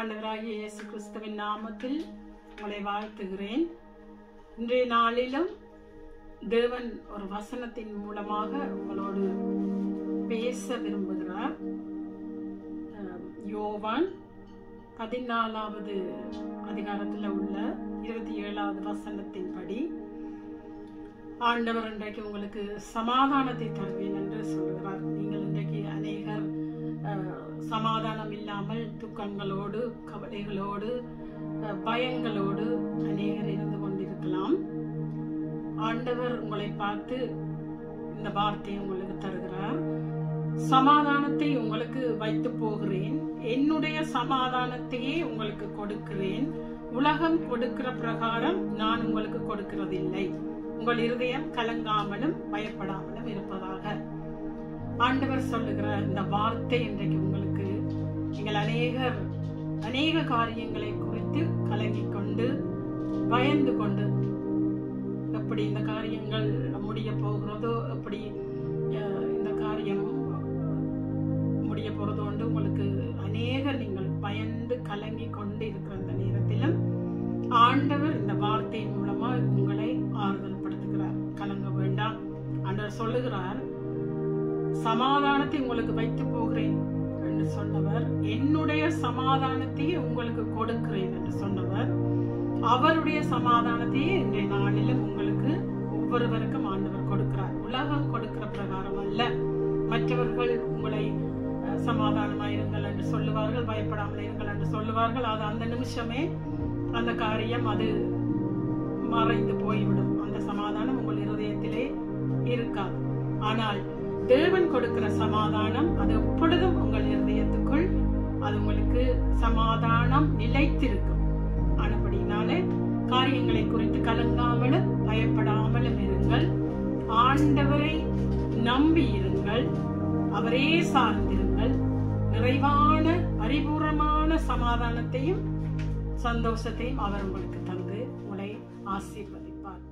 ஆண்டவராகிய இயேசு கிறிஸ்துவின் நாமத்தில் உங்களை வாழ்த்துகிறேன் இன்றைய நாளிலும் தேவன் ஒரு வசனத்தின் மூலமாக உங்களோடு பேச விரும்புகிறார் அஹ், யோவான் பதினாலாவது அதிகாரத்தில் உள்ள இருபத்தி ஏழாவது வசனத்தின்படி ஆண்டவர் இன்றைக்கு உங்களுக்கு சமாதானத்தை தருவேன் என்று சொல்கிறார் நீங்கள் இன்றைக்கு அநேகர் அஹ், சமாதானம் இல்லாமல் துக்கங்களோடு கவலைகளோடு அஹ், பயங்களோடு அநேகர் இருந்து கொண்டிருக்கலாம் ஆண்டவர் உங்களை பார்த்து இந்த வார்த்தையை உங்களுக்கு தருகிறார் சமாதானத்தை உங்களுக்கு வைத்து போகிறேன் என்னுடைய சமாதானத்தையே உங்களுக்கு கொடுக்கிறேன் உலகம் கொடுக்கிற பிரகாரம் நான் உங்களுக்கு கொடுக்கிறதில்லை உங்கள் இருதயம் கலங்காமலும் பயப்படாமலும் இருப்பதாக ஆண்டவர் சொல்லுகிற இந்த வார்த்தை இன்றைக்கு உங்களுக்கு நீங்கள் அநேகர் அநேக காரியங்களை குறித்து கலங்கிக் கொண்டு பயந்து கொண்டு எப்படி இந்த காரியங்கள் முடிய போகிறதோ எப்படி அஹ், இந்த காரியம் முடிய போறதோ என்று உங்களுக்கு அநேகர் நீங்கள் பயந்து கலங்கி கொண்டு இருக்கிற இந்த நேரத்திலும் ஆண்டவர் இந்த வார்த்தையின் மூலமா உங்களை ஆறுதல் படுத்துகிறார் கலங்க வேண்டாம் ஆண்டவர் சொல்லுகிறார் சமாதானத்தை உங்களுக்கு வைத்து போகிறேன் என்று சொன்னவர் என்னுடைய சமாதானத்தையே உங்களுக்கு கொடுக்கிறேன் என்று சொன்னவர் அவருடைய சமாதானத்தையே இன்றைய நாளிலும் உங்களுக்கு ஒவ்வொருவருக்கும் ஆண்டவர் கொடுக்கிறார் உலகம் கொடுக்கிற பிரகாரம் அல்ல மற்றவர்கள் உங்களை அஹ், சமாதானமாயிருங்கள் என்று சொல்லுவார்கள் பயப்படாமல் இருங்கள் என்று சொல்லுவார்கள் அது அந்த நிமிஷமே அந்த காரியம் அது மறைந்து போய்விடும் அந்த சமாதானம் உங்கள் இருதயத்திலே இருக்காது ஆனால் தேவன் கொடுக்கிற சமாதானம் அது எப்பொழுதும் உங்கள் இருதயத்துக்குள் அது உங்களுக்கு சமாதானம் நிலைத்திருக்கும் ஆனபடினாலே காரியங்களை குறித்து கலங்காமலும் பயப்படாமலும் இருங்கள் ஆண்டவரை நம்பி இருங்கள் அவரே சார்ந்திருங்கள் நிறைவான பரிபூர்ணமான சமாதானத்தையும் சந்தோஷத்தையும் அவர் உங்களுக்கு தந்து உங்களை ஆசீர்வதிப்பார்